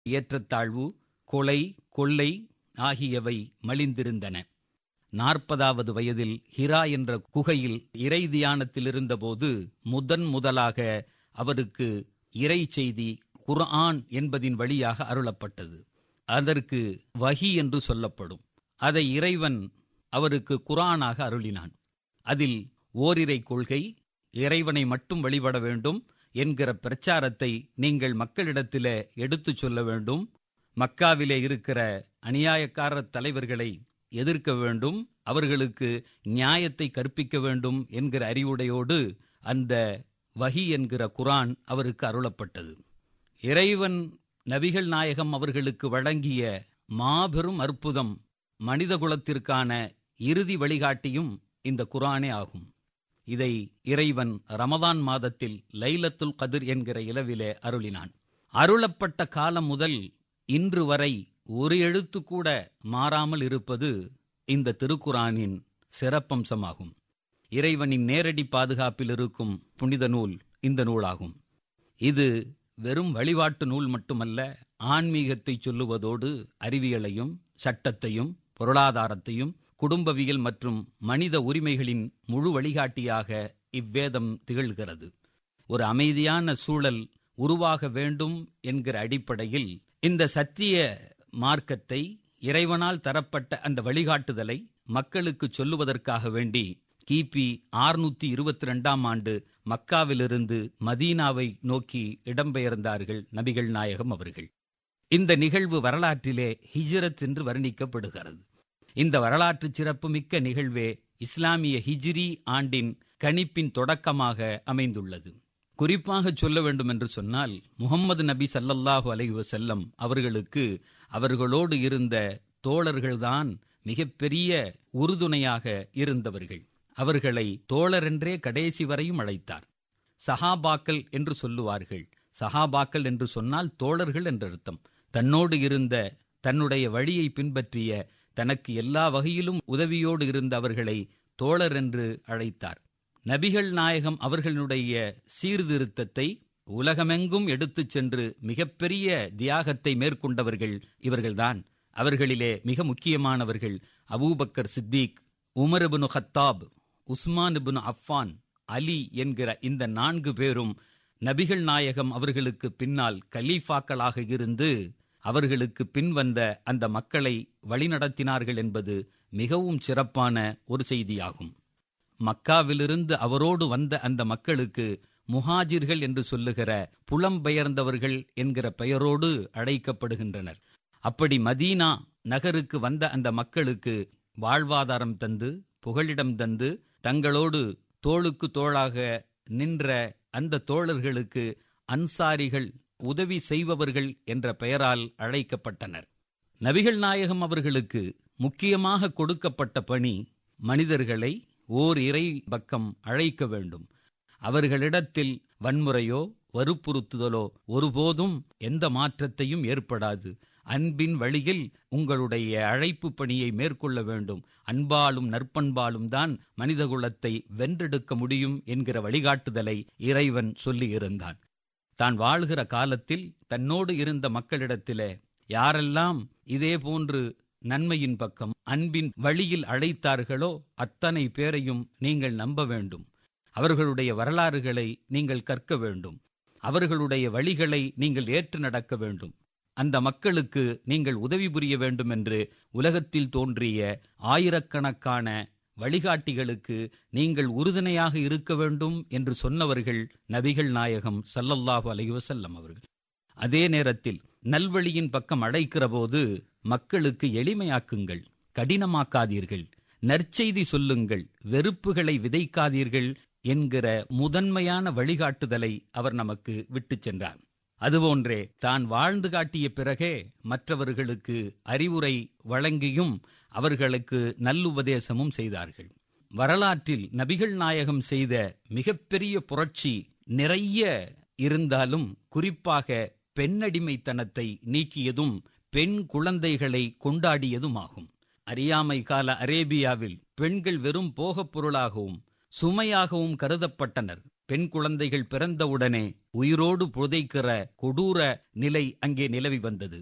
ஏற்றத்தாழ்வு கொலை கொள்ளை ஆகியவை மலிந்திருந்தன நாற்பதாவது வயதில் ஹிரா என்ற குகையில் இறை தியானத்தில் இருந்தபோது முதன் முதலாக அவருக்கு இறை செய்தி குர்ஆன் என்பதின் வழியாக அருளப்பட்டது அதற்கு வஹி என்று சொல்லப்படும் அதை இறைவன் அவருக்கு குர்ஆனாக அருளினான் அதில் ஓரிரை கொள்கை இறைவனை மட்டும் வழிபட வேண்டும் என்கிற பிரச்சாரத்தை நீங்கள் மக்களிடத்திலே எடுத்துச் சொல்ல வேண்டும் மக்காவிலே இருக்கிற அநியாயக்காரர் தலைவர்களை எதிர்க்க வேண்டும் அவர்களுக்கு நியாயத்தை கற்பிக்க வேண்டும் என்கிற அறிவுடையோடு அந்த வஹி என்கிற குரான் அவருக்கு அருளப்பட்டது இறைவன் நபிகள் நாயகம் அவர்களுக்கு வழங்கிய மாபெரும் அற்புதம் மனிதகுலத்திற்கான இறுதி வழிகாட்டியும் இந்த குரானே ஆகும் இதை இறைவன் ரமதான் மாதத்தில் லைலத்துல் கதிர் என்கிற இலவிலே அருளினான் அருளப்பட்ட காலம் முதல் இன்று வரை ஒரு எழுத்து கூட மாறாமல் இருப்பது இந்த திருக்குரானின் சிறப்பம்சமாகும் இறைவனின் நேரடி பாதுகாப்பில் இருக்கும் புனித நூல் இந்த நூலாகும் இது வெறும் வழிபாட்டு நூல் மட்டுமல்ல ஆன்மீகத்தை சொல்லுவதோடு அறிவியலையும் சட்டத்தையும் பொருளாதாரத்தையும் குடும்பவியல் மற்றும் மனித உரிமைகளின் முழு வழிகாட்டியாக இவ்வேதம் திகழ்கிறது ஒரு அமைதியான சூழல் உருவாக வேண்டும் என்கிற அடிப்படையில் இந்த சத்திய மார்க்கத்தை இறைவனால் தரப்பட்ட அந்த வழிகாட்டுதலை மக்களுக்கு சொல்லுவதற்காக வேண்டி கிபி ஆறுநூத்தி இருபத்தி ரெண்டாம் ஆண்டு மக்காவிலிருந்து மதீனாவை நோக்கி இடம்பெயர்ந்தார்கள் நபிகள் நாயகம் அவர்கள் இந்த நிகழ்வு வரலாற்றிலே ஹிஜ்ரத் என்று வர்ணிக்கப்படுகிறது இந்த வரலாற்று சிறப்புமிக்க நிகழ்வே இஸ்லாமிய ஹிஜ்ரி ஆண்டின் கணிப்பின் தொடக்கமாக அமைந்துள்ளது குறிப்பாக சொல்ல வேண்டும் என்று சொன்னால் முகம்மது நபி சல்லல்லாஹு அலைஹி வஸல்லம் அவர்களுக்கு அவர்களோடு இருந்த தோழர்கள்தான் மிகப்பெரிய உறுதுணையாக இருந்தவர்கள் அவர்களை தோழர் என்றே கடைசி வரையும் அழைத்தார் சஹாபாக்கள் என்று சொல்லுவார்கள் சஹாபாக்கள் என்று சொன்னால் தோழர்கள் என்று அர்த்தம் தன்னோடு இருந்த தன்னுடைய வழியை பின்பற்றிய தனக்கு எல்லா வகையிலும் உதவியோடு இருந்த அவர்களை தோழர் என்று அழைத்தார் நபிகள் நாயகம் அவர்களுடைய சீர்திருத்தத்தை உலகமெங்கும் எடுத்துச் சென்று மிகப்பெரிய தியாகத்தை மேற்கொண்டவர்கள் இவர்கள்தான் அவர்களிலே மிக முக்கியமானவர்கள் Abu Bakr Siddiq Umar bin Khattab Usman ibn Affan Ali என்கிற இந்த நான்கு பேரும் நபிகள் நாயகம் அவர்களுக்கு பின்னால் கலீஃபாக்களாக இருந்து அவர்களுக்கு பின்வந்த அந்த மக்களை வழிநடத்தினார்கள் என்பது மிகவும் சிறப்பான ஒரு செய்தியாகும் மக்காவிலிருந்து அவரோடு வந்த அந்த மக்களுக்கு முஹாஜிர்கள் என்று சொல்லுகிற புலம்பெயர்ந்தவர்கள் என்கிற பெயரோடு அழைக்கப்படுகின்றனர் அப்படி மதீனா நகருக்கு வந்த அந்த மக்களுக்கு வாழ்வாதாரம் தந்து புகலிடம் தந்து தங்களோடு தோளுக்கு தோளாக நின்ற அந்த தோழர்களுக்கு அன்சாரிகள் உதவி செய்பவர்கள் என்ற பெயரால் அழைக்கப்பட்டனர் நபிகள் நாயகம் அவர்களுக்கு முக்கியமாக கொடுக்கப்பட்ட பணி மனிதர்களை ஓர் இறை பக்கம் அழைக்க வேண்டும் அவர்களிடத்தில் வன்முறையோ வற்புறுத்துதலோ ஒருபோதும் எந்த மாற்றத்தையும் ஏற்படாது அன்பின் வழியில் உங்களுடைய அழைப்பு பணியை மேற்கொள்ள வேண்டும் அன்பாலும் நற்பண்பாலும் தான் மனிதகுலத்தை வென்றெடுக்க முடியும் என்கிற வழிகாட்டுதலை இறைவன் சொல்லியிருந்தான் தான் வாழ்கிற காலத்தில் தன்னோடு இருந்த மக்களிடத்திலே யாரெல்லாம் இதே போன்று நன்மையின் பக்கம் அன்பின் வழியில் அழைத்தார்களோ அத்தனை பேரையும் நீங்கள் நம்ப வேண்டும் அவர்களுடைய வரலாறுகளை நீங்கள் கற்க வேண்டும் அவர்களுடைய வழிகளை நீங்கள் ஏற்று நடக்க வேண்டும் அந்த மக்களுக்கு நீங்கள் உதவி புரிய வேண்டும் என்று உலகத்தில் தோன்றிய ஆயிரக்கணக்கான வழிகாட்டிகளுக்கு நீங்கள் உறுதுணையாக இருக்க வேண்டும் என்று சொன்னவர்கள் நபிகள் நாயகம் சல்லல்லாஹு அலைஹி வஸல்லம் அவர்கள் அதே நேரத்தில் நல்வழியின் பக்கம் அழைக்கிற போது மக்களுக்கு எளிமையாக்குங்கள் கடினமாக்காதீர்கள் நற்செய்தி சொல்லுங்கள் வெறுப்புகளை விதைக்காதீர்கள் என்கிற முதன்மையான வழிகாட்டுதலை அவர் நமக்கு விட்டுச் சென்றார் அதுபோன்றே தான் வாழ்ந்து காட்டிய பிறகே மற்றவர்களுக்கு அறிவுரை வழங்கியும் அவர்களுக்கு நல்லுபதேசமும் செய்தார்கள் வரலாற்றில் நபிகள் நாயகம் செய்த மிகப்பெரிய புரட்சி நிறைய இருந்தாலும் குறிப்பாக பெண்ணடிமைத்தனத்தை நீக்கியதும் பெண் குழந்தைகளை கொண்டாடியதுமாகும் அறியாமை கால அரேபியாவில் பெண்கள் வெறும் போகப் பொருளாகவும் சுமையாகவும் கருதப்பட்டனர் பெண் குழந்தைகள் பிறந்தவுடனே உயிரோடு புதைக்கிற கொடூர நிலை அங்கே நிலவி வந்தது